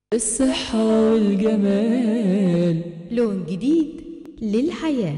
الصحة والجمال لون جديد للحياة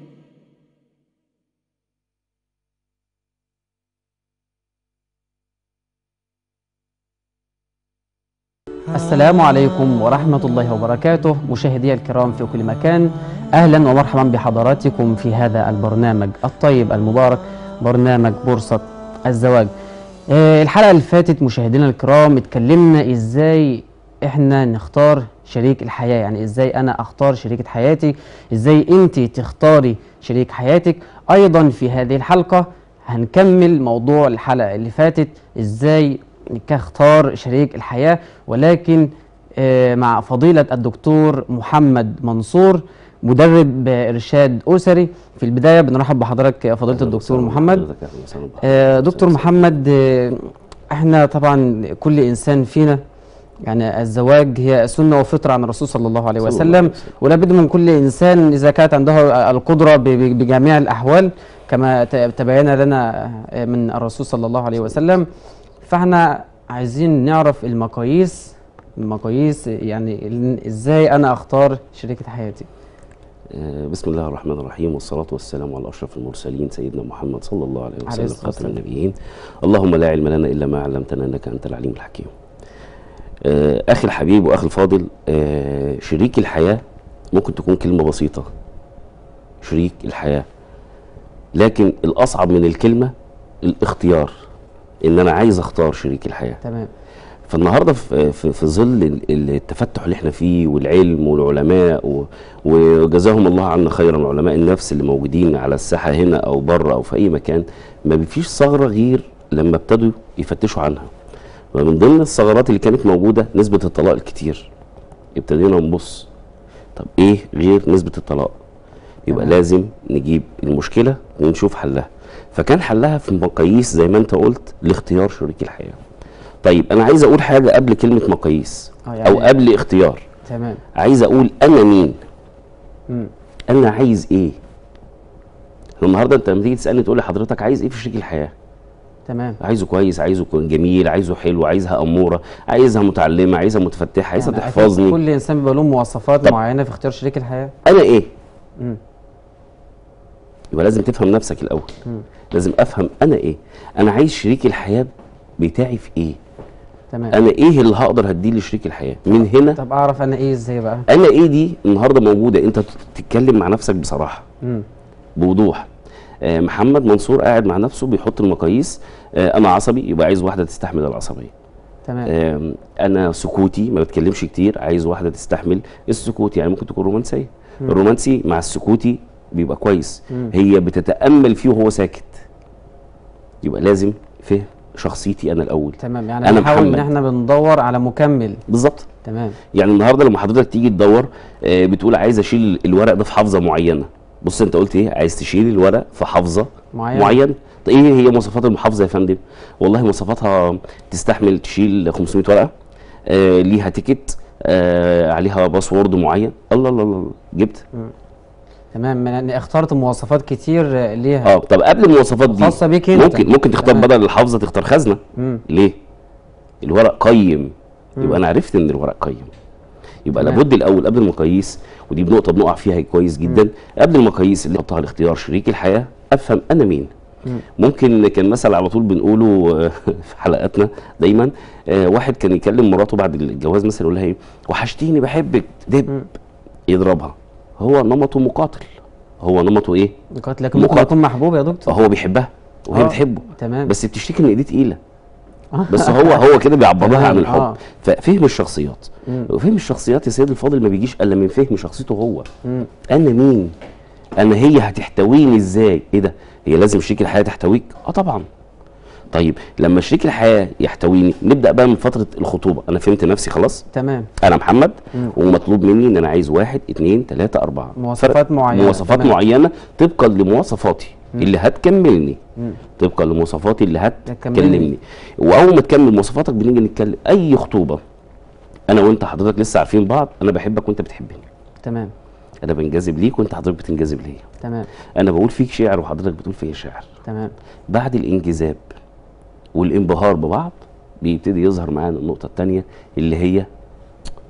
السلام عليكم ورحمة الله وبركاته مشاهدي الكرام في كل مكان أهلا ومرحبا بحضراتكم في هذا البرنامج الطيب المبارك برنامج بورصة الزواج آه، الحلقة اللي فاتت مشاهدينا الكرام اتكلمنا ازاي احنا نختار شريك الحياة يعني ازاي انا اختار شريكة حياتي ازاي انت تختاري شريك حياتك ايضا في هذه الحلقة هنكمل موضوع الحلقة اللي فاتت ازاي نختار شريك الحياة ولكن آه، مع فضيلة الدكتور محمد منصور مدرب آه، إرشاد أسري في البداية بنرحب بحضرتك يا فضيلة الدكتور محمد آه، دكتور محمد آه، احنا طبعا كل إنسان فينا يعني الزواج هي سنة وفطرة عن الرسول صلى الله عليه صلى الله وسلم عليه وسلم. ولا بد من كل إنسان إذا كانت عنده القدرة ب- ب- بجميع الأحوال كما ت- تبين لنا آه، من الرسول صلى الله عليه وسلم فاحنا عايزين نعرف المقاييس المقاييس يعني ال- ازاي انا اختار شريكة حياتي آه، بسم الله الرحمن الرحيم والصلاة والسلام على أشرف المرسلين سيدنا محمد صلى الله عليه عليه وسلم الصلاة خاتم والسلام. النبيين اللهم لا علم لنا إلا ما علمتنا إنك أنت العليم الحكيم آه، أخي الحبيب وأخي الفاضل آه، شريك الحياة ممكن تكون كلمة بسيطة شريك الحياة لكن الأصعب من الكلمة الاختيار إن أنا عايز أختار شريك الحياة تمام فالنهارده في في, في ظل ال- التفتح اللي احنا فيه والعلم والعلماء و- وجزاهم الله عنا خيرا علماء النفس اللي موجودين على الساحه هنا او بره او في اي مكان ما فيش ثغره غير لما ابتدوا يفتشوا عنها ومن ضمن الثغرات اللي كانت موجوده نسبه الطلاق الكتير ابتدينا نبص طب ايه غير نسبه الطلاق يبقى تمام. لازم نجيب المشكله ونشوف حلها فكان حلها في مقاييس زي ما انت قلت لاختيار شريك الحياه طيب انا عايز اقول حاجه قبل كلمه مقاييس آه، او يعني- قبل اختيار تمام عايز اقول انا مين مم. انا عايز ايه النهارده انت لما تيجي تسالني تقول لي حضرتك عايز ايه في شريك الحياه تمام عايزه كويس عايزه يكون جميل عايزه حلو عايزها اموره عايزها متعلمه عايزها متفتحه عايزها يعني أكيد تحفظني كل انسان بيبقى له مواصفات طب. معينة في اختيار شريك الحياة انا ايه مم. يبقى لازم تفهم نفسك الاول مم. لازم افهم انا ايه انا عايز شريك الحياه بتاعي في ايه تمام انا ايه اللي هقدر هديه لشريك الحياه من هنا طب اعرف انا ايه ازاي بقى انا ايه دي النهارده موجوده انت تتكلم مع نفسك بصراحه مم. بوضوح آه، محمد منصور قاعد مع نفسه بيحط المقاييس آه، انا عصبي يبقى عايز واحده تستحمل العصبيه تمام آم، انا سكوتي ما بتكلمش كتير عايز واحده تستحمل السكوت يعني ممكن تكون رومانسيه الرومانسي مع السكوتي بيبقى كويس مم. هي بتتامل فيه وهو ساكت يبقى لازم فهم شخصيتي انا الاول تمام يعني أنا بنحاول ان محمد. احنا بندور على مكمل بالظبط تمام يعني النهارده لما حضرتك تيجي تدور آه، بتقول عايز اشيل الورق ده في حافظه معينه بص انت قلت ايه عايز تشيل الورق في حافظه معين معين طيب ايه هي مواصفات المحافظه يا فندم والله مواصفاتها تستحمل تشيل 500 ورقه آه ليها تيكت آه عليها باسورد معين الله الله الله الله، جبت تمام يعني اخترت مواصفات كتير آه، ليها اه طب قبل المواصفات دي خاصة بيك انت. ممكن ممكن تختار تمام. بدل الحافظه تختار خزنه مم. ليه الورق قيم يبقى انا عرفت ان الورق قيم يبقى تمام. لابد الاول قبل المقاييس ودي بنقطه بنقع فيها كويس جدا قبل المقاييس اللي حطها لاختيار شريك الحياه افهم انا مين مم. ممكن كان مثل على طول بنقوله آه، في حلقاتنا دايما آه، واحد كان يكلم مراته بعد الجواز مثلا يقول لها ايه وحشتيني بحبك دب مم. يضربها هو نمطه مقاتل هو نمطه ايه نقاط لكن ممكن مقاطع. يكون محبوب يا دكتور هو بيحبها وهي آه، بتحبه تمام بس بتشتكي ان ايديه تقيله بس هو هو كده بيعبرها تمام، عن الحب آه. ففهم الشخصيات مم. وفهم الشخصيات يا سيد الفاضل ما بيجيش الا من فهم شخصيته هو مم. انا مين انا هي هتحتويني ازاي ايه ده هي لازم شريك الحياه تحتويك اه طبعا طيب لما شريك الحياه يحتويني نبدا بقى من فتره الخطوبه انا فهمت نفسي خلاص تمام انا محمد مم. ومطلوب مني ان انا عايز واحد اتنين تلاته اربعه مواصفات فرق- معينة، مواصفات تمام. معينه طبقا لمواصفاتي اللي هتكملني مم. طبقا لمواصفاتي اللي هتكملني. هتكلمني واول ما تكمل مواصفاتك بنيجي نتكلم اي خطوبه انا وانت حضرتك لسه عارفين بعض انا بحبك وانت بتحبني تمام انا بنجذب ليك وانت حضرتك بتنجذب ليا تمام انا بقول فيك شعر وحضرتك بتقول فيا شعر تمام بعد الانجذاب والانبهار ببعض بيبتدي يظهر معانا النقطه الثانيه اللي هي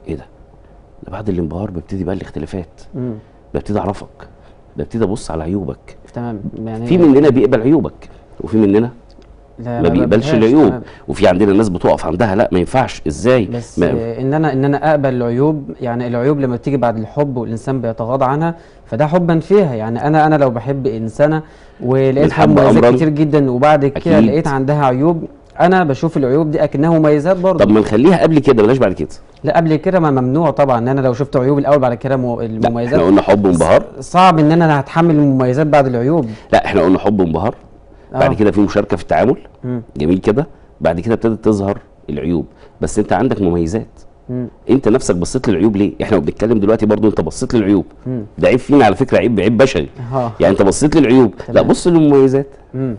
ايه ده ده بعد الانبهار ببتدي بقى الاختلافات مم. ببتدي اعرفك ببتدي ابص على عيوبك تمام يعني في مننا بيقبل عيوبك وفي مننا لا ما بيقبلش بقبلهاش، العيوب تمام. وفي عندنا ناس بتقف عندها لا ما ينفعش ازاي بس ما آه، ان انا ان انا اقبل العيوب يعني العيوب لما بتيجي بعد الحب والانسان بيتغاضى عنها فده حبا فيها يعني انا انا لو بحب انسانه ولقيت فيها بنحب مميزات أمراً. كتير جدا وبعد كده أكيد. لقيت عندها عيوب انا بشوف العيوب دي اكنها مميزات برضه طب ما نخليها قبل كده بلاش بعد كده لا قبل كده ما ممنوع طبعا ان انا لو شفت عيوب الاول بعد كده مو- لا المميزات احنا قلنا حب وانبهار صعب ان انا هتحمل المميزات بعد العيوب لا احنا قلنا حب وانبهار بعد آه. كده في مشاركه في التعامل مم. جميل كده بعد كده ابتدت تظهر العيوب بس انت عندك مميزات مم. انت نفسك بصيت للعيوب ليه احنا بنتكلم دلوقتي برضو انت بصيت للعيوب مم. ده عيب فينا على فكره عيب عيب بشري اه يعني انت بصيت للعيوب لا تمام. بص للمميزات مم.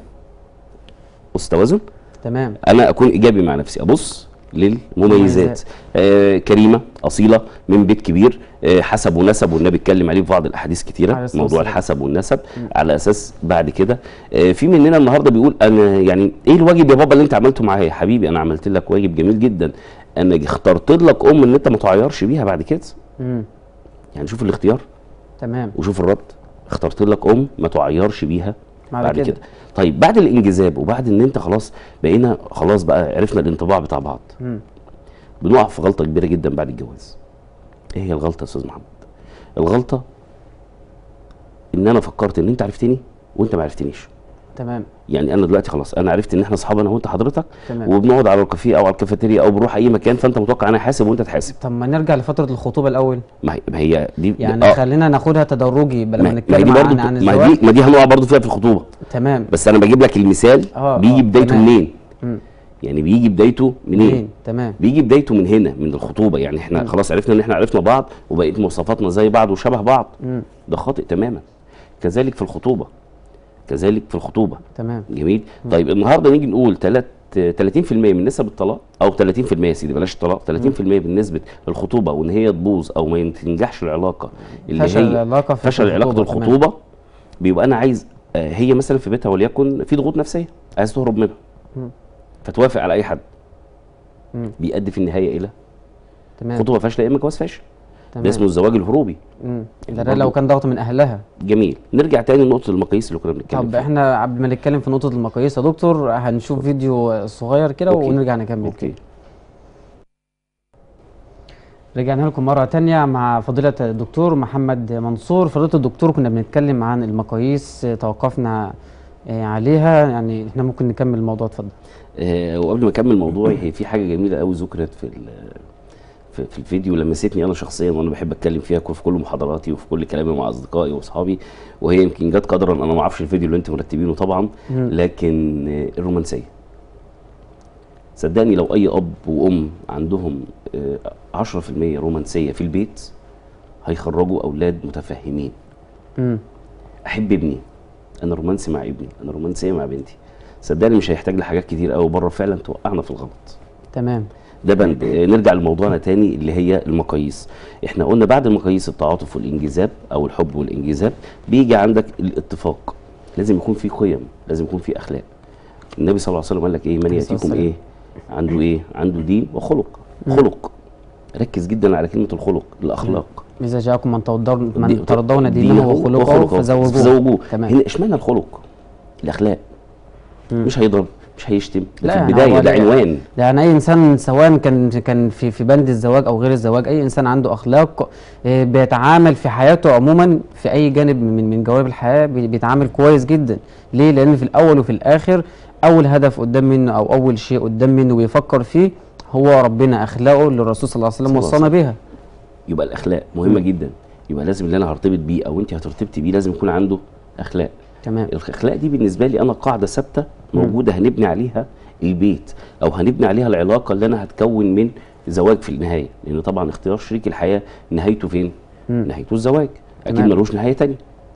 بص توازن تمام انا اكون ايجابي مع نفسي ابص للمميزات مميزات. آه كريمه اصيله من بيت كبير آه حسب ونسب والنبي اتكلم عليه في بعض الاحاديث عليه كتيره الصلاة موضوع والسلام. الحسب والنسب على اساس بعد كده آه في مننا النهارده بيقول انا يعني ايه الواجب يا بابا اللي انت عملته معايا يا حبيبي انا عملت لك واجب جميل جدا انا اخترت لك ام ان انت ما تعيرش بيها بعد كده مم. يعني شوف الاختيار تمام وشوف الرد اخترت لك ام ما تعيرش بيها بعد بعد, كده. كده. طيب بعد الانجذاب وبعد ان انت خلاص بقينا خلاص بقى عرفنا الانطباع بتاع بعض مم. بنقع في غلطه كبيره جدا بعد الجواز ايه هي الغلطه يا استاذ محمد الغلطه ان انا فكرت ان انت عرفتني وانت ما عرفتنيش تمام يعني انا دلوقتي خلاص انا عرفت ان احنا اصحاب انا وانت حضرتك تمام. وبنقعد على الكافيه او على الكافيتيريا او بنروح اي مكان فانت متوقع انا حاسب وانت تحاسب طب ما نرجع لفتره الخطوبه الاول ما هي, ما هي دي يعني آه، خلينا ناخدها تدرجي بدل ما ما ما نتكلم دي عن برضه عن ما الزواج دي ما دي هنقع برضه فيها في الخطوبه تمام بس انا بجيب لك المثال آه، بيجي آه، بدايته تمام. منين مم. يعني بيجي بدايته منين منين تمام بيجي بدايته من هنا من الخطوبه يعني احنا خلاص عرفنا ان احنا عرفنا بعض وبقيت مواصفاتنا زي بعض وشبه بعض مم. ده خاطئ تماما كذلك في الخطوبه كذلك في الخطوبه تمام جميل طيب النهارده نيجي نقول تلات 30% من نسب الطلاق او 30% يا سيدي بلاش الطلاق 30% بالنسبه للخطوبه وان هي تبوظ او ما تنجحش العلاقه اللي فشل هي العلاقة في فشل علاقه الخطوبة، تمام. الخطوبه بيبقى انا عايز آه، هي مثلا في بيتها وليكن في ضغوط نفسيه عايز تهرب منها مم. فتوافق على اي حد مم. بيؤدي في النهايه الى تمام خطوبه فاشله يا اما جواز فاشل تمام ده اسمه الزواج الهروبي مم. ده, ده برضو- لو كان ضغط من اهلها جميل نرجع تاني لنقطه المقاييس اللي كنا بنتكلم طب فيها احنا قبل ما نتكلم في نقطه المقاييس يا دكتور هنشوف فيديو صغير كده أوكي. ونرجع نكمل اوكي رجعنا لكم مرة تانية مع فضيلة الدكتور محمد منصور فضيلة الدكتور كنا بنتكلم عن المقاييس آه، توقفنا آه، عليها يعني احنا ممكن نكمل الموضوع اتفضل آه وقبل ما اكمل موضوعي هي في حاجه جميله قوي ذكرت في ال- في, في الفيديو لمستني انا شخصيا وانا بحب اتكلم فيها في كل محاضراتي وفي كل كلامي مع اصدقائي واصحابي وهي يمكن جت قدرا انا ما اعرفش الفيديو اللي انتم مرتبينه طبعا مم. لكن آه، الرومانسيه صدقني لو اي اب وام عندهم آه، 10% رومانسيه في البيت هيخرجوا اولاد متفهمين مم. احب ابني انا رومانسي مع ابني انا رومانسيه مع بنتي صدقني مش هيحتاج لحاجات كتير قوي بره فعلا توقعنا في الغلط تمام ده بند آه، نرجع لموضوعنا تاني اللي هي المقاييس احنا قلنا بعد المقاييس التعاطف والانجذاب او الحب والانجذاب بيجي عندك الاتفاق لازم يكون في قيم لازم يكون في اخلاق النبي صلى الله عليه وسلم قال لك ايه من عليه الصلاة ياتيكم والسلام. ايه عنده ايه عنده دين وخلق خلق ركز جدا على كلمه الخلق الاخلاق إذا جاءكم من ترضون دي- من ترضون دينه وخلقه وخلقه فزوجوه فزوجوه تمام هنا اشمعنى الخلق الاخلاق مم. مش هيضرب مش هيشتم ده لا في يعني البدايه هو ده ده- عنوان يعني اي انسان سواء كان كان في في بند الزواج او غير الزواج اي انسان عنده اخلاق آه، بيتعامل في حياته عموما في اي جانب من من جوانب الحياه بي- بيتعامل كويس جدا ليه لان في الاول وفي الاخر اول هدف قدام منه او اول شيء قدام منه بيفكر فيه هو ربنا اخلاقه اللي الرسول صلى الله عليه وسلم صلى الله وصانا بيها يبقى الاخلاق مهمه جدا يبقى لازم اللي انا هرتبط بيه او انت هترتبطي بيه لازم يكون عنده اخلاق تمام الاخلاق دي بالنسبه لي انا قاعده ثابته موجوده هنبني عليها البيت او هنبني عليها العلاقه اللي انا هتكون من زواج في النهايه لان طبعا اختيار شريك الحياه نهايته فين مم. نهايته الزواج اكيد تمام. ملوش نهايه تانية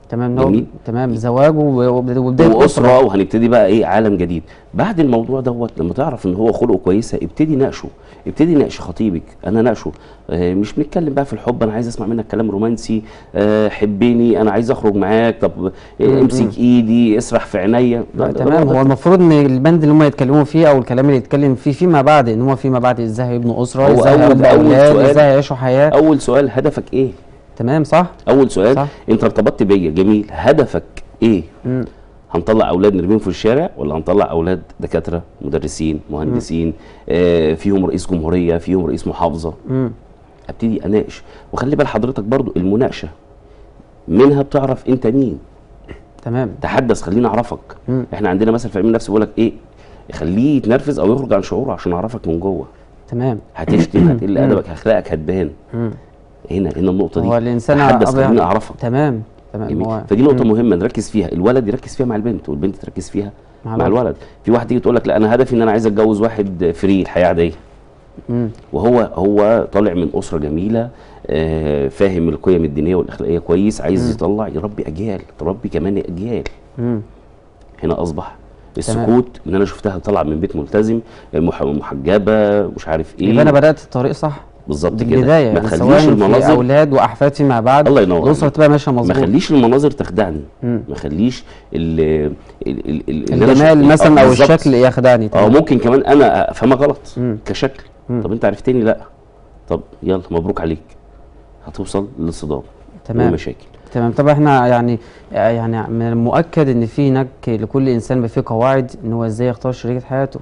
تمام هو جميل. تمام زواج و- وب- وبدايه واسره وهنبتدي بقى ايه عالم جديد بعد الموضوع دوت لما تعرف ان هو خلقه كويسه ابتدي ناقشه ابتدي ناقش خطيبك انا ناقشه آه مش بنتكلم بقى في الحب انا عايز اسمع منك كلام رومانسي آه حبني انا عايز اخرج معاك طب آه امسك ايدي اسرح في عينيا لا ده- ده- تمام ده- هو المفروض ان البند اللي هم يتكلموا فيه او الكلام اللي يتكلم فيه فيما بعد ان هو فيما بعد ازاي هيبنوا اسره هو ازاي أول- هيربوا أول اولاد سؤال- ازاي هيعيشوا حياه اول سؤال هدفك ايه تمام صح اول سؤال صح. انت ارتبطت بيا جميل هدفك ايه مم. هنطلع اولاد نرميهم في الشارع ولا هنطلع اولاد دكاتره مدرسين مهندسين آه فيهم رئيس جمهوريه فيهم رئيس محافظه مم. ابتدي اناقش وخلي بال حضرتك برضو المناقشه منها بتعرف انت مين تمام تحدث خليني اعرفك مم. احنا عندنا مثلا في علم النفس بيقول لك ايه خليه يتنرفز او يخرج عن شعوره عشان اعرفك من جوه تمام هتشتم هتقل ادبك اخلاقك هتبان مم. هنا هنا النقطه دي هو الانسان تحدث أبيض- خليني اعرفك تمام تمام جميل هو فدي نقطه مم. مهمه نركز فيها الولد يركز فيها مع البنت والبنت تركز فيها مع مع, الولد. الولد في واحد تيجي تقول لك لا انا هدفي ان انا عايز اتجوز واحد فري الحياه عاديه مم. وهو هو طالع من اسره جميله آه، فاهم القيم الدينيه والاخلاقيه كويس عايز يطلع يربي اجيال تربي كمان اجيال مم. هنا اصبح السكوت ان انا شفتها طالعه من بيت ملتزم مح- محجبه مش عارف ايه يبقى انا بدات الطريق صح بالظبط دي كده البدايه ما يعني تخليش سواء في المناظر اولاد واحفاد فيما بعد الله ينور الاسره عليك. تبقى ماشيه ما مظبوط خليش المناظر تخدعني مم. ما خليش ال ال ال ال إن أنا الجمال شوف- مثلا آه، او بالظبط. الشكل يخدعني اه تمام ممكن كمان انا افهمها غلط مم. كشكل مم. طب انت عرفتني لا طب يلا مبروك عليك هتوصل للصدام تمام. مشاكل تمام طب احنا يعني يعني من المؤكد ان في هناك لكل انسان بيبقى في قواعد ان هو ازاي يختار شريكه حياته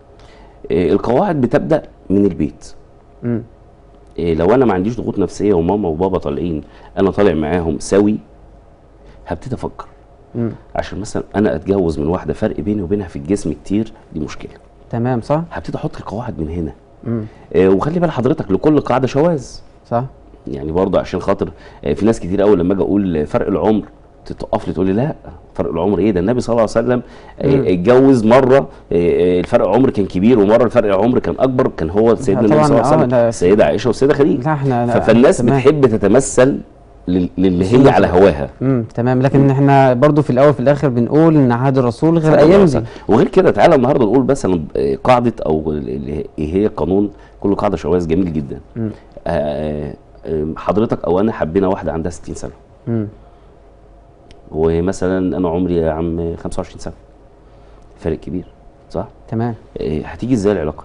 آه القواعد بتبدا من البيت مم. آه لو انا ما عنديش ضغوط نفسيه وماما وبابا طالعين انا طالع معاهم سوي هبتدي افكر مم. عشان مثلا انا اتجوز من واحده فرق بيني وبينها في الجسم كتير دي مشكله تمام صح هبتدي احط القواعد من هنا مم. آه وخلي بال حضرتك لكل قاعده شواذ صح يعني برضه عشان خاطر آه، في ناس كتير قوي لما اجي اقول فرق العمر تقف لي تقول لي لا فرق العمر ايه ده النبي صلى الله عليه وسلم آه، مم. اتجوز مره آه، آه، الفرق عمر كان كبير ومره الفرق عمر كان اكبر كان هو سيدنا النبي طبعاً، صلى الله عليه آه، وسلم ده- السيده عائشه والسيده خديجه لا احنا ف- فالناس تمام. بتحب تتمثل لل- للي هي على هواها امم تمام لكن احنا برضو في الاول في الاخر بنقول ان عهد الرسول غير ايام دي وغير كده تعالى النهارده نقول مثلا آه، قاعده او اللي هي قانون كل قاعده شواذ جميل جدا مم. آه، آه، حضرتك او انا حبينا واحده عندها 60 سنه امم ومثلا انا عمري يا عم 25 سنه فرق كبير صح تمام إيه، هتيجي ازاي العلاقه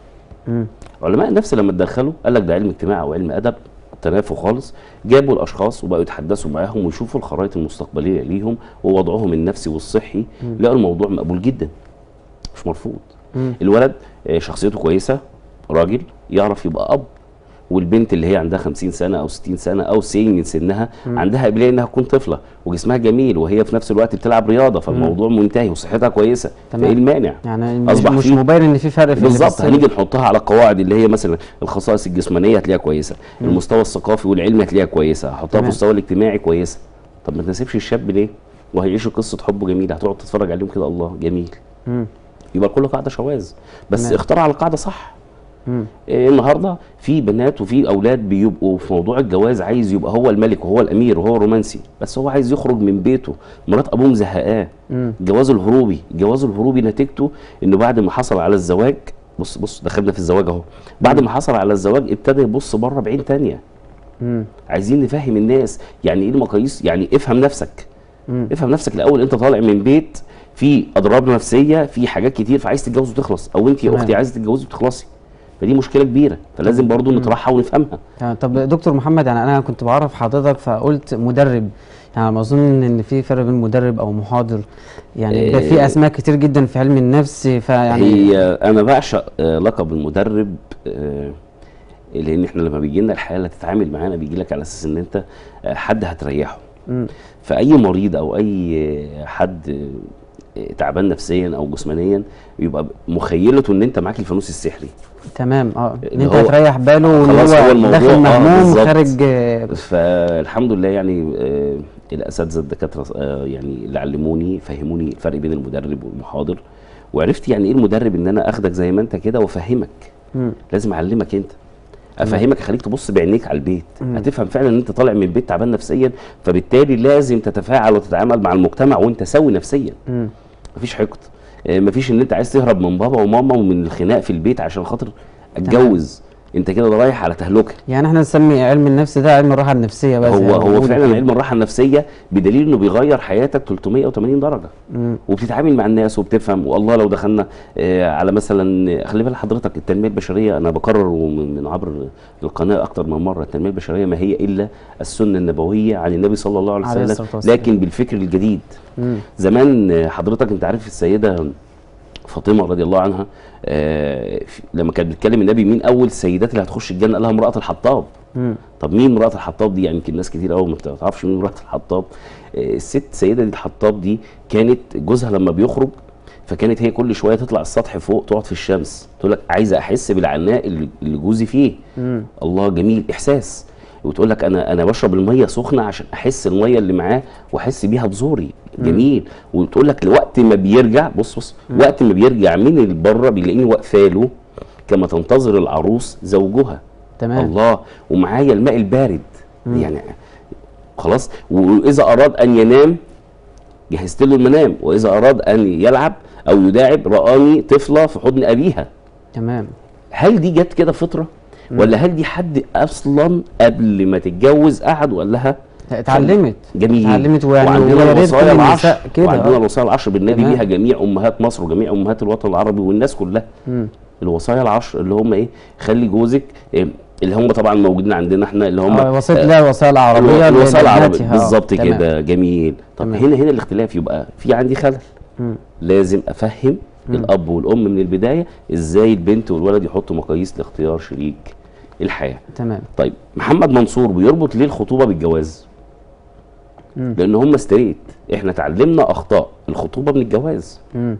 امم علماء النفس لما اتدخلوا قال لك ده علم اجتماع او علم ادب تنافوا خالص جابوا الاشخاص وبقوا يتحدثوا معاهم ويشوفوا الخرائط المستقبليه ليهم ووضعهم النفسي والصحي لقوا الموضوع مقبول جدا مش مرفوض مم. الولد آه، شخصيته كويسه راجل يعرف يبقى اب والبنت اللي هي عندها 50 سنه او 60 سنه او سين من سنها عندها قابليه انها تكون طفله وجسمها جميل وهي في نفس الوقت بتلعب رياضه فالموضوع منتهي وصحتها كويسه تمام. فايه المانع يعني مش, أصبح مش فيه- مبين ان في فرق في اللي في بالظبط السن. هنيجي نحطها على القواعد اللي هي مثلا الخصائص الجسمانيه هتلاقيها كويسه المستوى الثقافي والعلمي هتلاقيها كويسه هحطها في تمام. المستوى الاجتماعي كويسه طب ما تناسبش الشاب ليه وهيعيشوا قصه حب جميله هتقعد تتفرج عليهم كده الله جميل مم. يبقى كل قاعده شواذ بس تمام. اختار على القاعده صح مم. إيه النهارده في بنات وفي اولاد بيبقوا في موضوع الجواز عايز يبقى هو الملك وهو الامير وهو رومانسي بس هو عايز يخرج من بيته مرات ابوه مزهقاه مم. الجواز الهروبي الجواز الهروبي نتيجته انه بعد ما حصل على الزواج بص بص دخلنا في الزواج اهو بعد ما حصل على الزواج ابتدى يبص بره بعين تانية مم. عايزين نفهم الناس يعني ايه المقاييس يعني افهم نفسك مم. افهم نفسك الاول انت طالع من بيت في اضرار نفسيه في حاجات كتير فعايز تتجوز وتخلص او انت يا تمام. اختي عايزه تتجوزي وتخلصي فدي مشكله كبيره فلازم برضو نطرحها ونفهمها تمام. طب دكتور محمد يعني انا كنت بعرف حضرتك فقلت مدرب يعني ما اظن ان في فرق بين مدرب او محاضر يعني بيبقى في إيه. اسماء كتير جدا في علم النفس فيعني هي انا بعشق آه، لقب المدرب آه، لان احنا لما بيجي لنا الحاله تتعامل معانا بيجي لك على اساس ان انت آه، حد هتريحه مم. فاي مريض او اي حد آه، تعبان نفسيا او جسمانيا يبقى مخيلته ان انت معاك الفانوس السحري تمام اه ان اللي انت هو- هتريح باله وان خلاص هو هو الموضوع- داخل آه، مهموم بالظبط. خارج آه، فالحمد لله يعني آه، الاساتذه الدكاتره آه، يعني اللي علموني فهموني الفرق بين المدرب والمحاضر وعرفت يعني ايه المدرب ان انا اخدك زي ما انت كده وافهمك مم. لازم اعلمك انت افهمك اخليك تبص بعينيك على البيت هتفهم فعلا ان انت طالع من البيت تعبان نفسيا فبالتالي لازم تتفاعل وتتعامل مع المجتمع وانت سوي نفسيا مم. مفيش حقد آه، مفيش ان انت عايز تهرب من بابا وماما ومن الخناق في البيت عشان خاطر اتجوز انت كده رايح على تهلكه يعني احنا نسمي علم النفس ده علم الراحه النفسيه بس هو يعني هو موجود فعلا فيه. علم الراحه النفسيه بدليل انه بيغير حياتك 380 درجه مم. وبتتعامل مع الناس وبتفهم والله لو دخلنا آه، على مثلا خلي بالك حضرتك التنميه البشريه انا بكرر من من عبر القناه اكتر من مره التنميه البشريه ما هي الا السنه النبويه عن النبي صلى الله عليه عليه وسلم الصلاة والسلام. لكن بالفكر الجديد مم. زمان آه، حضرتك انت عارف السيده فاطمه رضي الله عنها آه، في- لما كانت بتكلم النبي مين اول السيدات اللي هتخش الجنه قال لها امراه الحطاب مم. طب مين امراه الحطاب دي يعني يمكن ناس كتير قوي ما تعرفش مين امراه الحطاب آه، الست سيده دي الحطاب دي كانت جوزها لما بيخرج فكانت هي كل شويه تطلع السطح فوق تقعد في الشمس تقول لك عايزه احس بالعناء اللي اللي جوزي فيه مم. الله جميل احساس وتقول لك انا انا بشرب الميه سخنه عشان احس الميه اللي معاه واحس بيها بزوري جميل وتقول لك وقت ما بيرجع بص بص وقت ما بيرجع من بره بيلاقيني واقفه له كما تنتظر العروس زوجها تمام الله ومعايا الماء البارد يعني خلاص واذا اراد ان ينام جهزت له المنام واذا اراد ان يلعب او يداعب رآني طفله في حضن ابيها تمام هل دي جت كده فطره ولا هل دي حد اصلا قبل ما تتجوز قعد وقال لها اتعلمت جميل اتعلمت ويعني وعندنا ويا ريت الوصايا كل العشر النساء كده وعندنا آه. الوصايا العشر بالنبي تمام. بيها جميع امهات مصر وجميع امهات الوطن العربي والناس كلها مم. الوصايا العشر اللي هم ايه خلي جوزك إيه اللي هم طبعا موجودين عندنا احنا اللي هم اه وصلت لها الوسائل العربيه الوصايا العربي لبناتها. آه، بالظبط تمام. كده جميل طب تمام. هنا هنا الاختلاف يبقى في عندي خلل مم. لازم افهم الاب والام من البدايه ازاي البنت والولد يحطوا مقاييس لاختيار شريك الحياه تمام طيب محمد منصور بيربط ليه الخطوبه بالجواز مم. لان هم ستريت احنا اتعلمنا اخطاء الخطوبه من الجواز مم.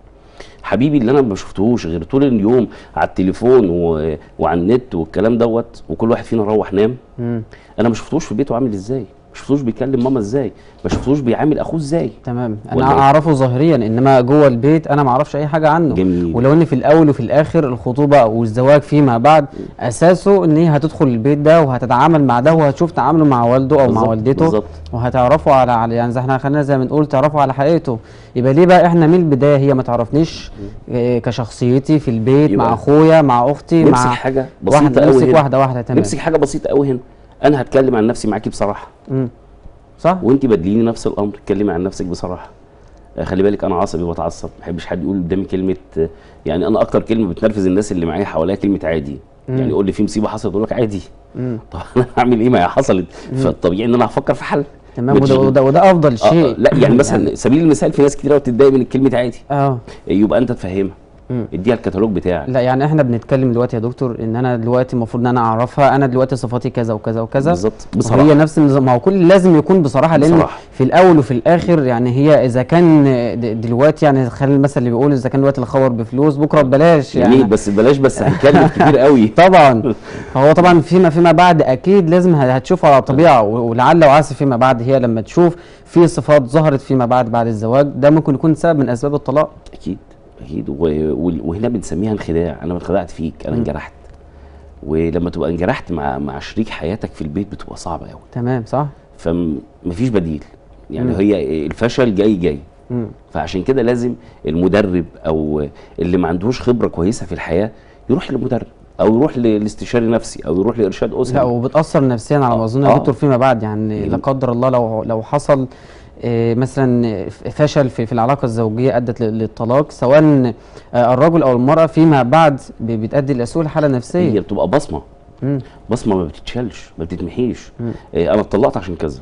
حبيبي اللي انا ما شفتهوش غير طول اليوم على التليفون و... وعلى النت والكلام دوت وكل واحد فينا روح نام مم. انا ما شفتوش في بيته عامل ازاي ما شفتوش بيكلم ماما ازاي ما شفتوش بيعامل اخوه ازاي تمام انا ولا إيه؟ اعرفه ظاهريا انما جوه البيت انا ما اعرفش اي حاجه عنه جميل. ولو ان في الاول وفي الاخر الخطوبه والزواج فيما بعد اساسه ان هي هتدخل البيت ده وهتتعامل مع ده وهتشوف تعامله مع والده او مع بالظبط، والدته بالظبط. وهتعرفوا على على يعني زي احنا خلينا زي ما نقول تعرفوا على حقيقته يبقى ليه بقى احنا من البدايه هي ما تعرفنيش إيه كشخصيتي في البيت مع يبقى اخويا مع اختي نمسك مع حاجه بسيطه واحده قوي نمسك هنا واحده واحده تمام نمسك حاجه بسيطه قوي هنا انا هتكلم عن نفسي معاكي بصراحه مم. صح وانت بدليني نفس الامر اتكلمي عن نفسك بصراحه آه، خلي بالك انا عصبي وبتعصب ما بحبش حد يقول قدامي كلمه آه، يعني انا اكتر كلمه بتنرفز الناس اللي معايا حواليا كلمه عادي يعني يقول لي في مصيبه حصلت اقول لك عادي مم. طب انا هعمل ايه ما هي حصلت فالطبيعي ان انا هفكر في حل تمام مش- وده, وده, وده افضل آه، شيء آه، لا يعني مثلا سبيل المثال في ناس كتير قوي بتتضايق من كلمه عادي اه يبقى انت تفهمها مم. اديها الكتالوج بتاعك لا يعني احنا بنتكلم دلوقتي يا دكتور ان انا دلوقتي المفروض ان انا اعرفها انا دلوقتي صفاتي كذا وكذا وكذا بالظبط هي بصراحه نفس النظام ما هو كل لازم يكون بصراحه لان بصراحة. في الاول وفي الاخر يعني هي اذا كان د- دلوقتي يعني خلينا المثل اللي بيقول اذا كان دلوقتي الخبر بفلوس بكره ببلاش جميل يعني بس بلاش بس هنتكلم كتير قوي طبعا هو طبعا فيما فيما بعد اكيد لازم ه- هتشوف على طبيعه و- ولعل وعسى فيما بعد هي لما تشوف في صفات ظهرت فيما بعد بعد الزواج ده ممكن يكون سبب من اسباب الطلاق اكيد اكيد و- و- وهنا بنسميها انخداع انا ما اتخدعت فيك انا انجرحت ولما تبقى انجرحت مع مع شريك حياتك في البيت بتبقى صعبه قوي تمام صح فمفيش بديل يعني مم. هي الفشل جاي جاي مم. فعشان كده لازم المدرب او اللي ما عندوش خبره كويسه في الحياه يروح لمدرب او يروح لاستشاري نفسي او يروح لارشاد اسري لا وبتاثر نفسيا على ما اظن يا آه. دكتور فيما بعد يعني جميل. لا قدر الله لو لو حصل آه، مثلا فشل في في العلاقه الزوجيه ادت لل- للطلاق سواء آه، الرجل او المراه فيما بعد ب- بتؤدي لسوء الحاله هي النفسيه بتبقى بصمه مم. بصمه ما بتتشالش ما بتتمحيش مم. إيه انا اتطلقت عشان كذا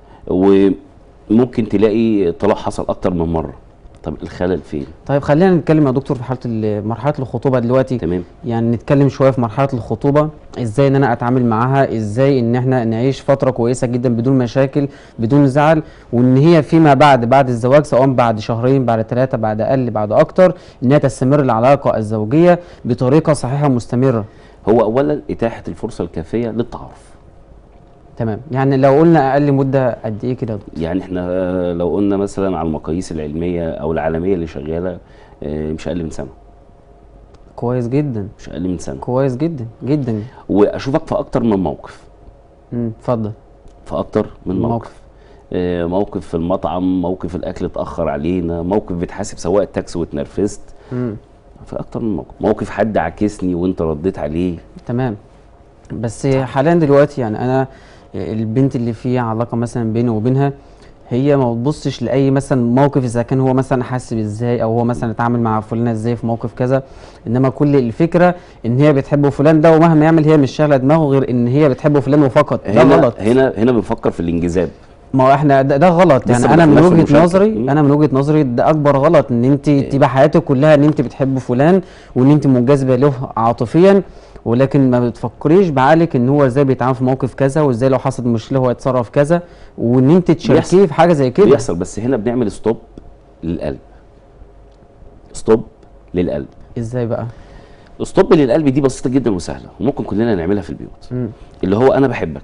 وممكن تلاقي طلاق حصل اكتر من مره طب الخلل فين طيب خلينا نتكلم يا دكتور في حاله ال- مرحله الخطوبه دلوقتي تمام يعني نتكلم شويه في مرحله الخطوبه ازاي ان انا اتعامل معاها ازاي ان احنا نعيش فتره كويسه جدا بدون مشاكل بدون زعل وان هي فيما بعد بعد الزواج سواء بعد شهرين بعد ثلاثه بعد اقل بعد اكتر انها تستمر العلاقه الزوجيه بطريقه صحيحه مستمره هو اولا اتاحه الفرصه الكافيه للتعارف تمام يعني لو قلنا اقل مده قد ايه كده يا دكتور؟ يعني احنا آه، لو قلنا مثلا على المقاييس العلميه او العالميه اللي شغاله آه، مش اقل من سنه كويس جدا مش اقل من سنه كويس جدا جدا واشوفك في اكتر من موقف مم، اتفضل في اكتر من موقف, موقف. آه، موقف في المطعم موقف الاكل اتاخر علينا موقف بتحاسب سواق التاكسي واتنرفزت مم. في اكتر من موقف موقف حد عاكسني وانت رديت عليه تمام بس حاليا دلوقتي يعني انا البنت اللي في علاقه مثلا بيني وبينها هي ما بتبصش لاي مثلا موقف اذا كان هو مثلا حاسب ازاي او هو مثلا اتعامل مع فلانه ازاي في موقف كذا انما كل الفكره ان هي بتحب فلان ده ومهما يعمل هي مش شاغله دماغه غير ان هي بتحب فلان وفقط ده هنا غلط هنا هنا بنفكر في الانجذاب ما هو احنا ده, ده غلط لسه يعني انا من بدخلناش في وجهه المشاركة. نظري مم. انا من وجهه نظري ده اكبر غلط ان انت تبقى حياتك كلها ان انت بتحب فلان وان انت منجذبه له عاطفيا ولكن ما بتفكريش بعقلك ان هو ازاي بيتعامل في موقف كذا وازاي لو حصلت مشكله هو يتصرف كذا وان انت تشاركيه بيحصل. في حاجه زي كده بيحصل بس هنا بنعمل ستوب للقلب ستوب للقلب ازاي بقى ستوب للقلب دي بسيطه جدا وسهله وممكن كلنا نعملها في البيوت مم. اللي هو انا بحبك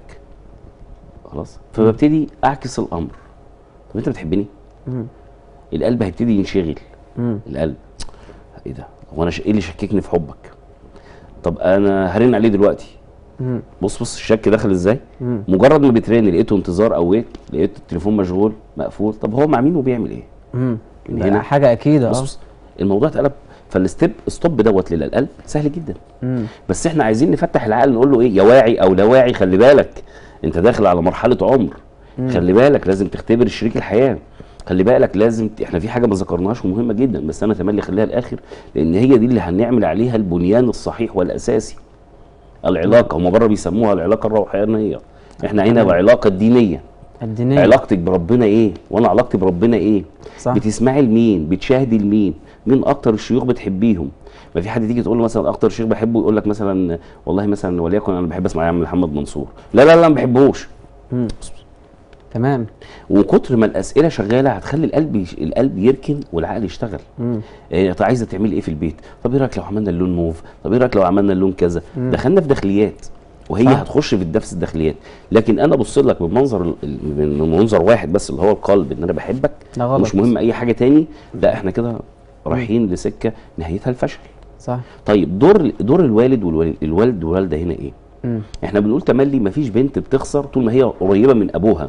خلاص فببتدي اعكس الامر طب انت بتحبني مم. القلب هيبتدي ينشغل مم. القلب ايه ده هو انا ش... ايه اللي شككني في حبك طب انا هرن عليه دلوقتي مم. بص بص الشك دخل ازاي مم. مجرد ما بترن لقيته انتظار او ويت لقيت التليفون مشغول مقفول طب هو مع مين وبيعمل ايه مم. من ده هنا حاجه اكيده بص اه بص الموضوع اتقلب فالستيب ستوب دوت للقلب سهل جدا مم. بس احنا عايزين نفتح العقل نقول له ايه يا واعي او لا واعي خلي بالك انت داخل على مرحله عمر خلي بالك لازم تختبر شريك الحياه خلي بالك لازم ت... احنا في حاجه ما ذكرناهاش ومهمه جدا بس انا تملي خليها الاخر لان هي دي اللي هنعمل عليها البنيان الصحيح والاساسي العلاقه هم بره بيسموها العلاقه الروحانيه احنا هنا تمام. العلاقه الدينيه الدينيه علاقتك بربنا ايه وانا علاقتي بربنا ايه صح. بتسمعي لمين بتشاهدي لمين مين اكتر الشيوخ بتحبيهم ما في حد تيجي تقول له مثلا اكتر شيخ بحبه يقول لك مثلا والله مثلا وليكن انا بحب اسمع عم محمد منصور لا لا لا ما بحبهوش مم. تمام وكتر ما الاسئله شغاله هتخلي القلب يش... القلب يركن والعقل يشتغل مم. إيه طب عايزه تعملي ايه في البيت طب ايه رايك لو عملنا اللون موف طب ايه رايك لو عملنا اللون كذا دخلنا في داخليات وهي صح. هتخش في نفس الداخليات لكن انا ابص لك من منظر ال- ال- من منظر واحد بس اللي هو القلب ان انا بحبك ده غلط. مش مهم اي حاجه تاني لا احنا كده رايحين لسكه نهايتها الفشل صح طيب دور دور الوالد والوالد الوالد والوالده هنا ايه مم. احنا بنقول تملي مفيش بنت بتخسر طول ما هي قريبه من ابوها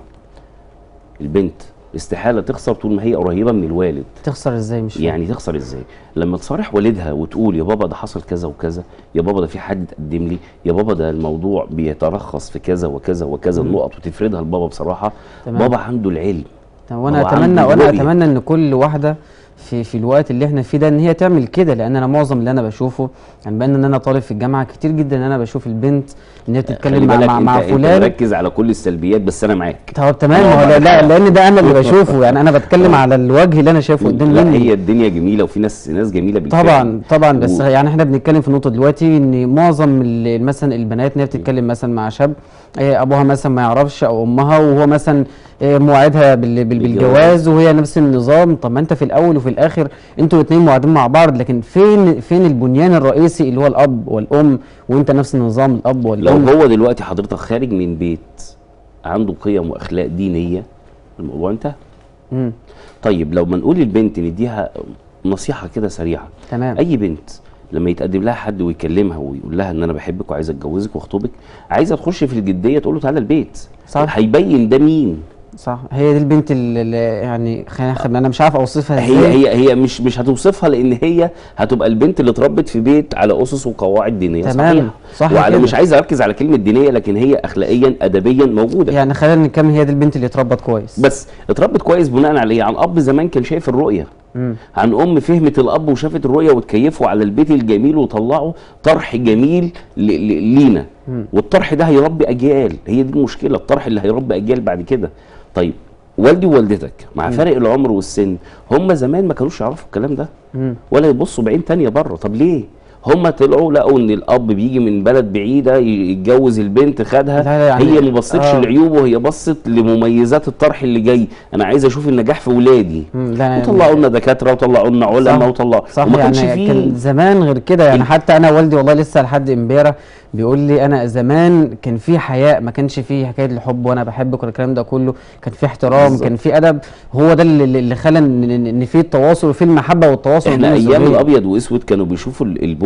البنت استحاله تخسر طول ما هي قريبه من الوالد تخسر ازاي مش فاهم. يعني تخسر ازاي لما تصارح والدها وتقول يا بابا ده حصل كذا وكذا يا بابا ده في حد اتقدم لي يا بابا ده الموضوع بيترخص في كذا وكذا وكذا النقط وتفردها لبابا بصراحه تمام. بابا عنده العلم طب وانا هو اتمنى عنده وانا رؤية. اتمنى ان كل واحده في في الوقت اللي احنا فيه ده ان هي تعمل كده لان انا معظم اللي انا بشوفه يعني بان ان انا طالب في الجامعه كتير جدا ان انا بشوف البنت ان هي خلي بتتكلم مع بالك مع, انت, مع انت فلان مركز على كل السلبيات بس انا معاك طب تمام ما هو لا, لا لان ده انا اللي بشوفه يعني انا بتكلم على الوجه اللي انا شايفه قدام لا مني هي الدنيا جميله وفي ناس ناس جميله بالفعل طبعا طبعا بس و- يعني احنا بنتكلم في النقطه دلوقتي ان معظم ال- مثلا البنات ان هي بتتكلم مثلا مع شاب إيه، ابوها مثلا ما يعرفش او امها وهو مثلا إيه، موعدها بال- بال- بالجواز وهي نفس النظام طب ما انت في الاول وفي الاخر انتوا الاثنين موعدين مع بعض لكن فين فين البنيان الرئيسي اللي هو الاب والام وانت نفس النظام الاب لو والام هو دلوقتي حضرتك خارج من بيت عنده قيم واخلاق دينيه الموضوع انتهى مم. طيب لو ما نقول للبنت نديها نصيحه كده سريعه تمام اي بنت لما يتقدم لها حد ويكلمها ويقول لها ان انا بحبك وعايز اتجوزك واخطبك عايزه تخش في الجديه تقول له تعالى البيت صح. هيبين ده مين صح هي دي البنت اللي اللي يعني خلينا خلينا- انا مش عارف اوصفها ازاي هي هي هي مش مش هتوصفها لان هي هتبقى البنت اللي اتربت في بيت على اسس وقواعد دينيه تمام. صحيحه صح وعلى كده. مش عايز اركز على كلمه دينيه لكن هي اخلاقيا ادبيا موجوده يعني خلينا نكمل هي دي البنت اللي اتربت كويس بس اتربت كويس بناء على ايه عن اب زمان كان شايف الرؤيه مم. عن ام فهمت الاب وشافت الرؤيه وتكيفوا على البيت الجميل وطلعوا طرح جميل ل- ل- لينا والطرح ده هيربي اجيال هي دي المشكله الطرح اللي هيربي اجيال بعد كده طيب والدي ووالدتك مع فرق العمر والسن هم زمان ما كانوش يعرفوا الكلام ده مم. ولا يبصوا بعين تانية بره طب ليه هم طلعوا لقوا ان الاب بيجي من بلد بعيده ي- يتجوز البنت خدها لا لا يعني- هي ما بصتش آه. لعيوبه هي بصت لمميزات الطرح اللي جاي انا عايز اشوف النجاح في ولادي مم. لا لا وطلعوا لنا دكاتره وطلعوا لنا علماء صح. وطلعوا صح وما كانش يعني كان فيه زمان غير كده يعني ال- حتى انا والدي والله لسه لحد امبارح بيقول لي انا زمان كان في حياء ما كانش في حكايه الحب وانا بحبك ولا الكلام ده كله كان في احترام بالظبط. كان في ادب هو ده اللي, اللي خلى ان إن- ان في التواصل وفي المحبه والتواصل احنا بين ايام الزوجين. الابيض واسود كانوا بيشوفوا ال- البوسه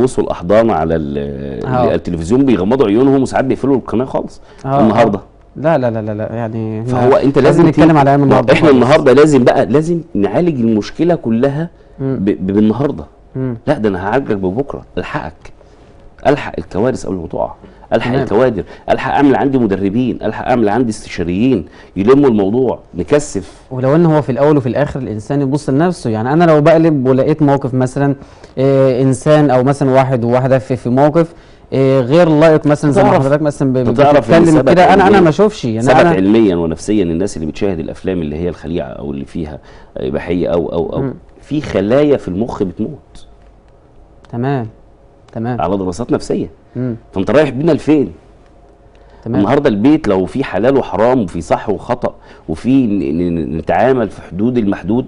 بيبصوا الاحضان على ال- آه. التلفزيون بيغمضوا عيونهم وساعات بيقفلوا القناه خالص آه، النهارده لا لا لا لا, لا يعني إحنا فهو انت لازم نتكلم تيجي- على ايام النهارده احنا خالص. النهارده لازم بقى لازم نعالج المشكله كلها مم. ب- ب- بالنهارده مم. لا ده انا هعالجك ببكره الحقك الحق الكوارث قبل ما تقع الحق تمام. الكوادر الحق اعمل عندي مدربين الحق اعمل عندي استشاريين يلموا الموضوع نكثف ولو ان هو في الاول وفي الاخر الانسان يبص لنفسه يعني انا لو بقلب ولقيت موقف مثلا إيه انسان او مثلا واحد وواحده في, في موقف إيه غير لائق مثلا زي ما تعرف- حضرتك مثلا ب- ب- تعرف إن بتتكلم ثبت كده انا انا علمياً- ما اشوفش يعني ثبت انا علميا ونفسيا الناس اللي بتشاهد الافلام اللي هي الخليعه او اللي فيها اباحيه او او او مم. في خلايا في المخ بتموت تمام تمام على دراسات نفسيه مم. فانت رايح بينا لفين تمام النهارده البيت لو في حلال وحرام وفي صح وخطا وفي ن- ن- نتعامل في حدود المحدود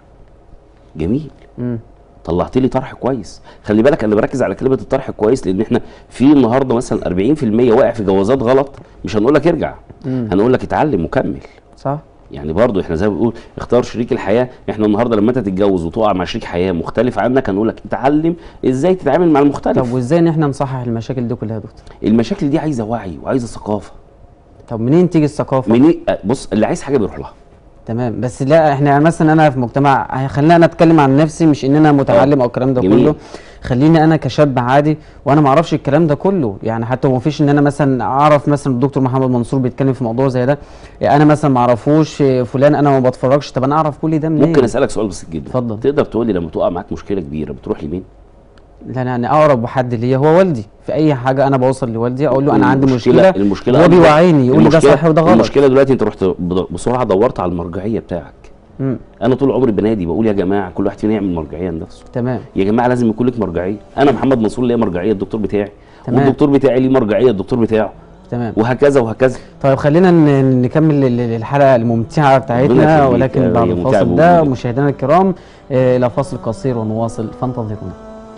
جميل مم. طلعت لي طرح كويس خلي بالك انا بركز على كلمه الطرح كويس لان احنا في النهارده مثلا 40% واقع في جوازات غلط مش هنقول لك ارجع مم. هنقول لك اتعلم وكمل صح يعني برضو احنا زي ما بنقول اختار شريك الحياه احنا النهارده لما انت تتجوز وتقع مع شريك حياه مختلف عنك هنقول لك اتعلم ازاي تتعامل مع طب المختلف وازاي ان احنا نصحح المشاكل دي كلها يا دكتور المشاكل دي عايزه وعي وعايزه ثقافه طب منين تيجي الثقافه من بص اللي عايز حاجه بيروح لها تمام بس لا احنا يعني مثلا انا في مجتمع خلينا انا اتكلم عن نفسي مش ان انا متعلم او الكلام ده جميل. كله خليني انا كشاب عادي وانا ما اعرفش الكلام ده كله يعني حتى ما فيش ان انا مثلا اعرف مثلا الدكتور محمد منصور بيتكلم في موضوع زي ده انا مثلا ما اعرفوش فلان انا ما بتفرجش طب انا اعرف كل ده منين ممكن اسالك سؤال بسيط جدا اتفضل. تقدر تقول لي لما تقع معاك مشكله كبيره بتروح لمين لا يعني اقرب حد ليا هو والدي في اي حاجه انا بوصل لوالدي اقول له انا عندي المشكلة- مشكله المشكله هو أكبر. بيوعيني يقول لي ده المشكلة- صح وده غلط المشكله دلوقتي انت رحت بد- بسرعه دورت على المرجعيه بتاعك مم. انا طول عمري بنادي بقول يا جماعه كل واحد فينا يعمل مرجعيه لنفسه تمام يا جماعه لازم يكون لك مرجعيه انا محمد منصور ليا مرجعيه الدكتور بتاعي تمام. والدكتور بتاعي ليه مرجعيه الدكتور بتاعه تمام وهكذا وهكذا طيب خلينا ن- نكمل ال- ال- الحلقه الممتعه ربنا بتاعتنا يخليك، ولكن آه، بعد هي ممتعة الفاصل ده بوجودك. مشاهدينا الكرام آه، الى فاصل قصير ونواصل فانتظرونا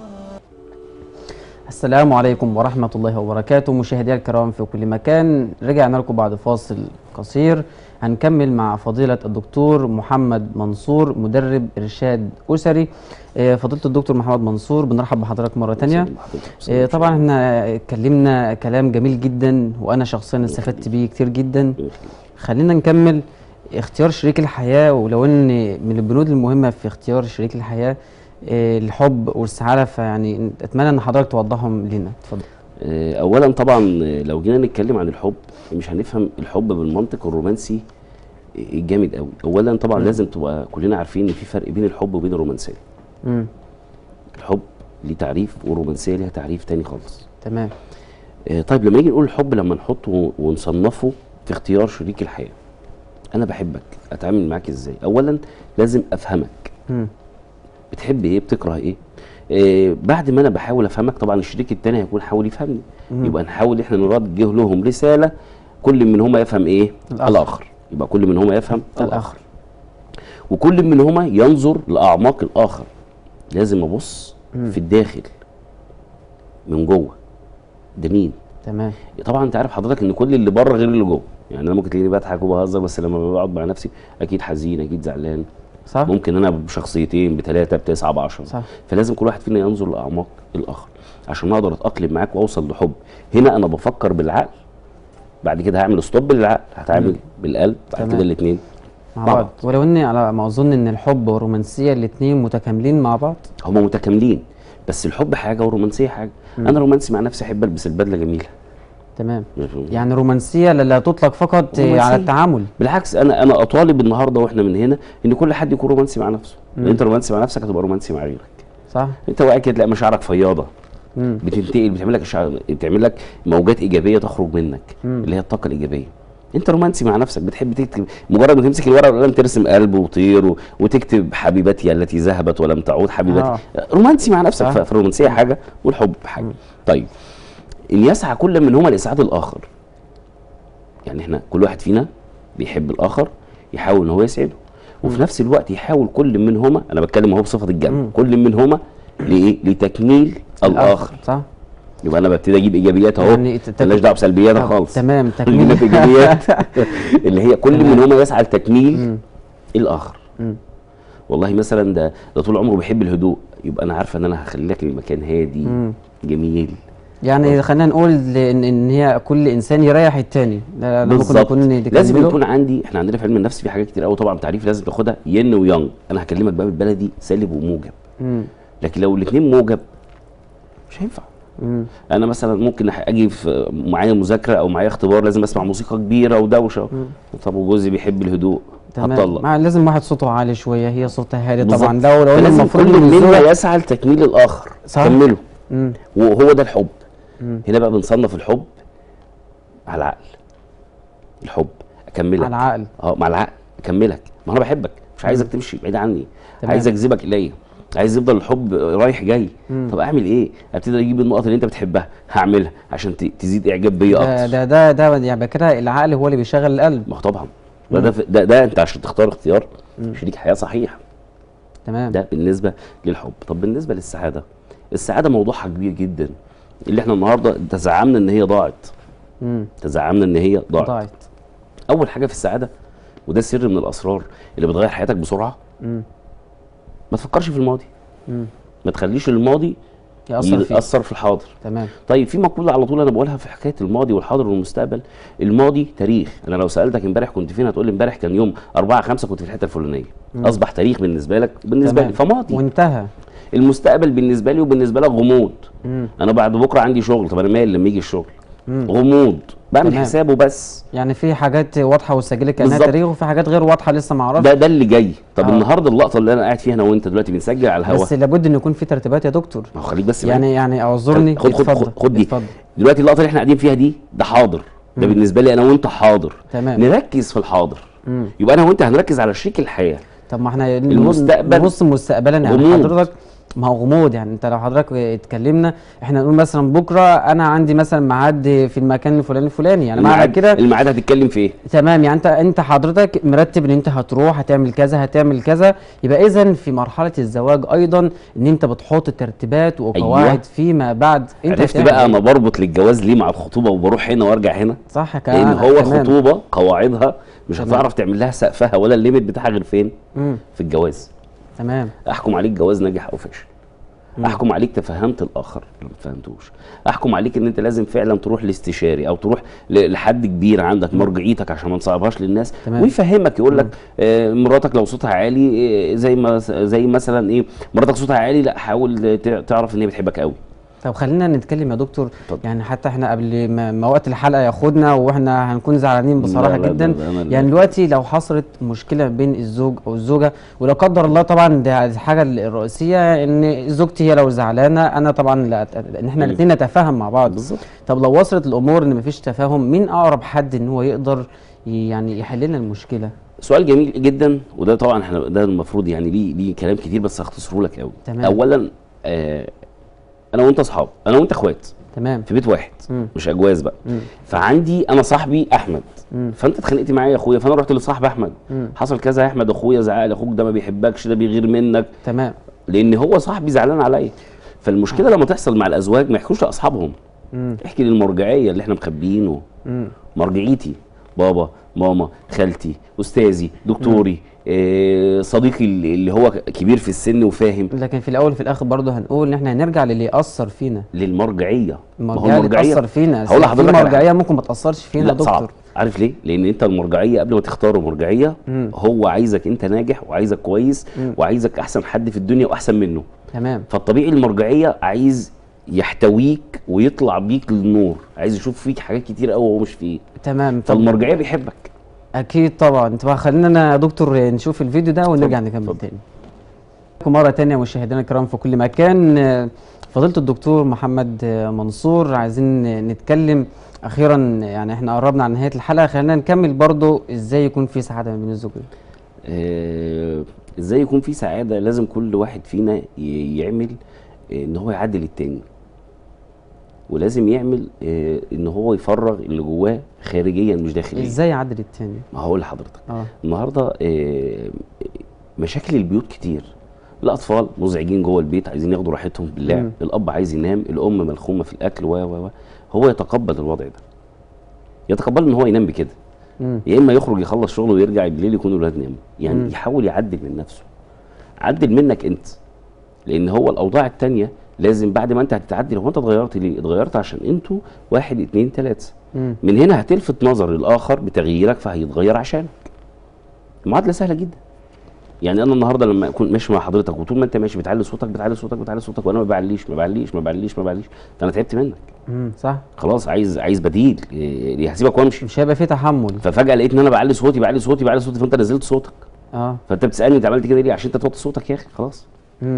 السلام عليكم ورحمة الله وبركاته مشاهدي الكرام في كل مكان رجعنا لكم بعد فاصل قصير هنكمل مع فضيلة الدكتور محمد منصور مدرب إرشاد أسري آه، فضيلة الدكتور محمد منصور بنرحب بحضرتك مرة تانية آه، طبعا احنا اتكلمنا كلام جميل جدا وأنا شخصيا استفدت بيه كتير جدا خلينا نكمل اختيار شريك الحياة ولو ان من البنود المهمة في اختيار شريك الحياة آه، الحب والسعادة فيعني اتمنى ان حضرتك توضحهم لنا اتفضل آه، اولا طبعا آه، لو جينا نتكلم عن الحب مش هنفهم الحب بالمنطق الرومانسي آه، الجامد قوي اولا طبعا لازم تبقى كلنا عارفين ان في فرق بين الحب وبين الرومانسيه امم الحب ليه تعريف والرومانسيه ليها تعريف تاني خالص تمام آه، طيب لما نيجي نقول الحب لما نحطه ونصنفه في اختيار شريك الحياه انا بحبك اتعامل معاك ازاي اولا لازم افهمك امم بتحب ايه بتكره ايه آه بعد ما انا بحاول افهمك طبعا الشريك التاني هيكون حاول يفهمني مم. يبقى نحاول احنا نوجه لهم رساله كل منهما يفهم ايه الآخر. الاخر يبقى كل منهما يفهم الاخر الاخر وكل منهما ينظر لاعماق الاخر لازم ابص مم. في الداخل من جوه ده مين تمام طبعا انت عارف حضرتك ان كل اللي بره غير اللي جوه يعني انا ممكن تلاقيني بضحك وبهزر بس لما بقعد مع نفسي اكيد حزين اكيد زعلان صح ممكن انا بشخصيتين بثلاثه بتسعه بعشره صح فلازم كل واحد فينا ينظر لاعماق الاخر عشان اقدر اتاقلم معاك واوصل لحب هنا انا بفكر بالعقل بعد كده هعمل ستوب للعقل هتعامل مم. بالقلب بعد تمام. كده الاثنين مع مع بعض بعض. ولو اني على ما اظن ان الحب والرومانسيه الاثنين متكاملين مع بعض هما متكاملين بس الحب حاجه والرومانسيه حاجه مم. انا رومانسي مع نفسي احب البس البدله جميله تمام يعني رومانسيه لا لا تطلق فقط آه، رومانسية. على التعامل بالعكس انا انا اطالب النهارده واحنا من هنا ان كل حد يكون رومانسي مع نفسه مم. انت رومانسي مع نفسك هتبقى رومانسي مع غيرك صح انت واقع كده تلاقي مشاعرك فياضه امم بتنتقل بتعمل لك إشعاع- بتعمل لك موجات ايجابيه تخرج منك مم. اللي هي الطاقه الايجابيه انت رومانسي مع نفسك بتحب تكتب مجرد ما تمسك الورقه والقلم ترسم قلب وطير و... وتكتب حبيبتي التي ذهبت ولم تعود حبيبتي آه. رومانسي مع نفسك صح. ف- فالرومانسيه حاجه والحب حاجه مم. طيب ان يسعى كل منهما لاسعاد الاخر يعني احنا كل واحد فينا بيحب الاخر يحاول ان هو يسعده وفي نفس الوقت يحاول كل منهما انا بتكلم اهو بصفه الجمع مم. كل منهما لايه لتكميل الاخر صح يبقى انا ببتدي اجيب ايجابيات اهو يعني ت- ت- مالناش دعوه بسلبياتها طب خالص تمام خلينا تكميل في ايجابيات اللي هي كل تمام. منهما يسعى لتكميل مم. الاخر مم. والله مثلا ده ده طول عمره بيحب الهدوء يبقى انا عارفه ان انا هخلي لك المكان هادي مم. جميل يعني خلينا نقول ان ان هي كل انسان يريح التاني ده ده ممكن بالظبط يكون لازم نكمله. يكون عندي احنا عندنا في علم النفس في حاجات كتير قوي طبعا تعريف لازم تاخدها ين ويانج انا هكلمك بقى بالبلدي سالب وموجب مم. لكن لو الاثنين موجب مش هينفع مم. انا مثلا ممكن أح- اجي في معايا مذاكره او معايا اختبار لازم اسمع موسيقى كبيره ودوشه طب وجوزي بيحب الهدوء تمام هتطلق مع لازم واحد صوته عالي شويه هي صوتها هادي بالظبط. طبعا لو لو فلازم المفروض كل ان منا الزوج يسعى لتكميل الاخر صح. كمله مم. وهو ده الحب مم. هنا بقى بنصنف الحب على العقل الحب اكملك على العقل اه مع العقل اكملك ما انا بحبك مش عايزك تمشي بعيد عني تمام. عايز اجذبك اليا عايز يفضل الحب رايح جاي مم. طب اعمل ايه ابتدي اجيب النقط اللي انت بتحبها هعملها عشان ت- تزيد اعجاب بيا ده اكتر ده ده, ده يعني كده العقل هو اللي بيشغل القلب ما هو طبعا ده ده, ده ده انت عشان تختار اختيار شريك حياه صحيح تمام ده بالنسبه للحب طب بالنسبه للسعاده السعاده موضوعها كبير جدا اللي احنا النهارده تزعمنا ان هي ضاعت مم. تزعمنا ان هي ضاعت ضاعت اول حاجه في السعاده وده سر من الاسرار اللي بتغير حياتك بسرعه مم. ما تفكرش في الماضي مم. ما تخليش الماضي يأثر فيك يأثر في الحاضر تمام طيب في مقوله على طول انا بقولها في حكايه الماضي والحاضر والمستقبل الماضي تاريخ انا لو سالتك امبارح كنت فين هتقول لي امبارح كان يوم 4 5 كنت في الحته الفلانيه اصبح تاريخ بالنسبه لك بالنسبه تمام. لي فماضي وانتهى المستقبل بالنسبه لي وبالنسبه لك غموض مم. انا بعد بكره عندي شغل طب انا مالي لما يجي الشغل غموض بعمل تمام. حسابه بس يعني في حاجات واضحه وسجلت كانها بالظبط. تاريخ وفي حاجات غير واضحه لسه ما اعرفش ده ده اللي جاي طب آه. النهارده اللقطه اللي انا قاعد فيها انا وانت دلوقتي بنسجل على الهوا بس لابد ان يكون في ترتيبات يا دكتور ما هو خليك بس معايا. يعني يعني اعذرني خد خد اتفضل خد, خد دي اتفضل دلوقتي اللقطه اللي احنا قاعدين فيها دي ده حاضر ده بالنسبه لي انا وانت حاضر تمام. نركز في الحاضر مم. يبقى انا وانت هنركز على شريك الحياه طب ما احنا المستقبل نبص مستقبلا يعني غموض. حضرتك ما هو غموض يعني انت لو حضرتك اتكلمنا احنا نقول مثلا بكره انا عندي مثلا ميعاد في المكان الفلاني الفلاني يعني معنى الميعاد كده الميعاد هتتكلم في ايه تمام يعني انت انت حضرتك مرتب ان انت هتروح هتعمل كذا هتعمل كذا يبقى اذا في مرحله الزواج ايضا ان انت بتحط ترتيبات وقواعد أيوة. فيما بعد انت عرفت هتعمل بقى ايه؟ انا بربط للجواز ليه مع الخطوبه وبروح هنا وارجع هنا صح كلام لان هو تمام. الخطوبه قواعدها مش تمام. هتعرف تعمل لها سقفها ولا الليميت بتاعها غير فين مم. في الجواز تمام احكم عليك جواز ناجح او فاشل احكم عليك تفهمت الاخر ولا ما تفهمتوش احكم عليك ان انت لازم فعلا تروح لاستشاري او تروح ل- لحد كبير عندك مرجعيتك عشان ما نصعبهاش للناس تمام. ويفهمك يقول لك آه مراتك لو صوتها عالي آه زي ما زي مثلا ايه مراتك صوتها عالي لا حاول تع- تعرف ان هي بتحبك قوي طب خلينا نتكلم يا دكتور اتفضل. يعني حتى احنا قبل ما, ما وقت الحلقه ياخدنا واحنا هنكون زعلانين بصراحه لا لا جدا لا لا لا. يعني دلوقتي لو حصلت مشكله بين الزوج او الزوجه ولا قدر الله طبعا ده الحاجه الرئيسيه ان زوجتي هي لو زعلانه انا طبعا لا ان احنا مم. الاثنين نتفاهم مع بعض بالظبط طب لو وصلت الامور ان مفيش تفاهم مين اقرب حد ان هو يقدر ي- يعني يحل لنا المشكله سؤال جميل جدا وده طبعا احنا ده المفروض يعني ليه ليه كلام كتير بس هختصره لك قوي تمام. اولا آه انا وانت اصحاب انا وانت اخوات تمام في بيت واحد مم. مش اجواز بقى مم. فعندي انا صاحبي احمد مم. فانت اتخانقت معايا يا اخويا فانا رحت لصاحب احمد مم. حصل كذا يا احمد اخويا زعل اخوك ده ما بيحبكش ده بيغير منك تمام لان هو صاحبي زعلان عليا فالمشكله لما تحصل مع الازواج ما يحكوش لاصحابهم مم. احكي للمرجعيه اللي احنا مخبيينه مم. مرجعيتي بابا ماما خالتي استاذي دكتوري إيه صديقي اللي اللي هو كبير في السن وفاهم لكن في الاول وفي الاخر برضه هنقول ان احنا هنرجع للي ياثر فينا للمرجعيه ما هو المرجعيه اللي تاثر فينا هقول في لحضرتك على مرجعيه ممكن ما تاثرش فينا يا لا دكتور صعب عارف ليه؟ لان انت المرجعيه قبل ما تختار مرجعيه مم. هو عايزك انت ناجح وعايزك كويس مم. وعايزك احسن حد في الدنيا واحسن منه تمام فالطبيعي المرجعيه عايز يحتويك ويطلع بيك للنور عايز يشوف فيك حاجات كتير قوي وهو مش فيه تمام طب فالمرجعيه بيحبك اكيد طبعا طب خلينا يا دكتور نشوف الفيديو ده ونرجع نكمل اتفضل. تاني مرة تانية مشاهدينا الكرام في كل مكان آه، فضيلة الدكتور محمد آه، منصور عايزين آه، نتكلم اخيرا يعني احنا قربنا على نهاية الحلقة خلينا نكمل برضو ازاي يكون في سعادة ما بين الزوجين آه، ازاي يكون في سعاده لازم كل واحد فينا ي- يعمل آه، ان هو يعدل التاني ولازم يعمل آه، ان هو يفرغ اللي جواه خارجيا مش داخليا ازاي يعدل التاني ما هقول لحضرتك اه النهارده آه، مشاكل البيوت كتير الاطفال مزعجين جوه البيت عايزين ياخدوا راحتهم باللعب مم. الاب عايز ينام الام ملخومه في الاكل و و و هو يتقبل الوضع ده يتقبل ان هو ينام بكده مم. يا اما يخرج يخلص شغله ويرجع بالليل يكون الولاد ناموا يعني مم. يحاول يعدل من نفسه عدل منك انت لان هو الاوضاع التانية لازم بعد ما انت هتتعدل هو انت اتغيرت ليه اتغيرت عشان انتوا واحد اتنين تلاته مم. من هنا هتلفت نظر الاخر بتغييرك فهيتغير عشانك المعادله سهله جدا يعني انا النهارده لما اكون ماشي مع حضرتك وطول ما انت ماشي بتعلي صوتك بتعلي صوتك بتعلي صوتك وانا ما بعليش ما بعليش ما بعليش ما بعليش فانا تعبت منك مم. صح خلاص عايز عايز بديل إيه، هسيبك وامشي مش هيبقى فيه تحمل ففجاه لقيت ان انا بعلي صوتي بعلي صوتي بعلي صوتي فانت نزلت صوتك اه فانت بتسالني انت عملت كده ليه عشان انت توطي صوتك يا اخي خلاص مم.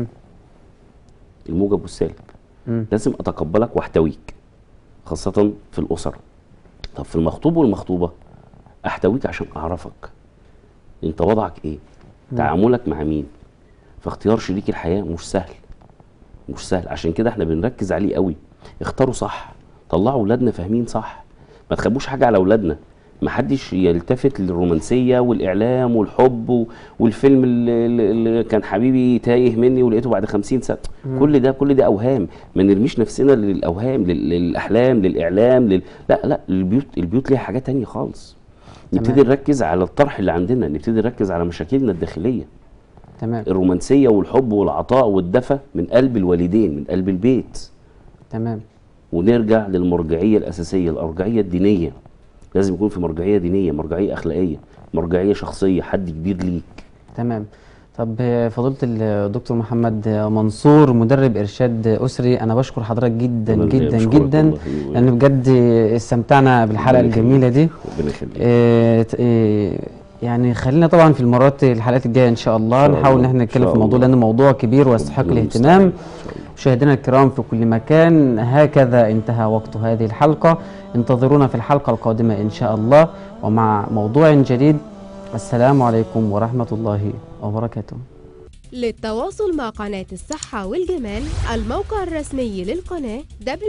الموجب والسالب مم. لازم اتقبلك واحتويك خاصة في الأسر طب في المخطوب والمخطوبة أحتويك عشان أعرفك أنت وضعك إيه تعاملك مع مين فاختيار شريك الحياة مش سهل مش سهل عشان كده احنا بنركز عليه قوي اختاروا صح طلعوا اولادنا فاهمين صح ما تخبوش حاجة على اولادنا ما حدش يلتفت للرومانسية والإعلام والحب و- والفيلم اللي, اللي كان حبيبي تايه مني ولقيته بعد خمسين سنة كل ده كل ده أوهام ما نرميش نفسنا للأوهام لل- للأحلام للإعلام لل... لا لا البيوت البيوت ليها حاجات تانية خالص نبتدي نركز على الطرح اللي عندنا نبتدي نركز على مشاكلنا الداخلية تمام الرومانسية والحب والعطاء والدفى من قلب الوالدين من قلب البيت تمام ونرجع للمرجعية الأساسية الأرجعية الدينية لازم يكون في مرجعية دينية مرجعية أخلاقية مرجعية شخصية حد كبير ليك تمام طب آه، فضيلة الدكتور محمد آه، منصور مدرب إرشاد أسري أنا بشكر حضرتك جدا أنا اللي جدا بشكرك جدا والله. لأن بجد استمتعنا بالحلقة ربنا يخليك. الجميلة دي ربنا يخليك آه، ت- آه، يعني خلينا طبعا في المرات الحلقات الجاية إن شاء الله إن شاء نحاول إن الله. احنا إن نتكلم شاء في الموضوع الله. لأنه موضوع كبير ويستحق ربنا الاهتمام المستعان. إن شاء الله. مشاهدينا الكرام في كل مكان هكذا انتهى وقت هذه الحلقة انتظرونا في الحلقة القادمة إن شاء الله ومع موضوع جديد السلام عليكم ورحمة الله وبركاته للتواصل مع قناة الصحة والجمال الموقع الرسمي للقناة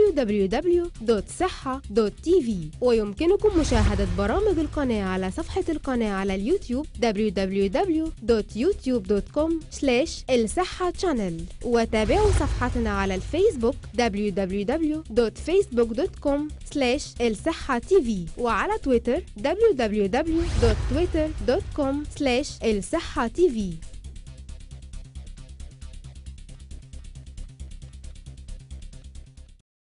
www.صحة.tv ويمكنكم مشاهدة برامج القناة على صفحة القناة على اليوتيوب www.youtube.com الصحة channel وتابعوا صفحتنا على الفيسبوك www.facebook.com الصحة tv وعلى تويتر www.twitter.com الصحة tv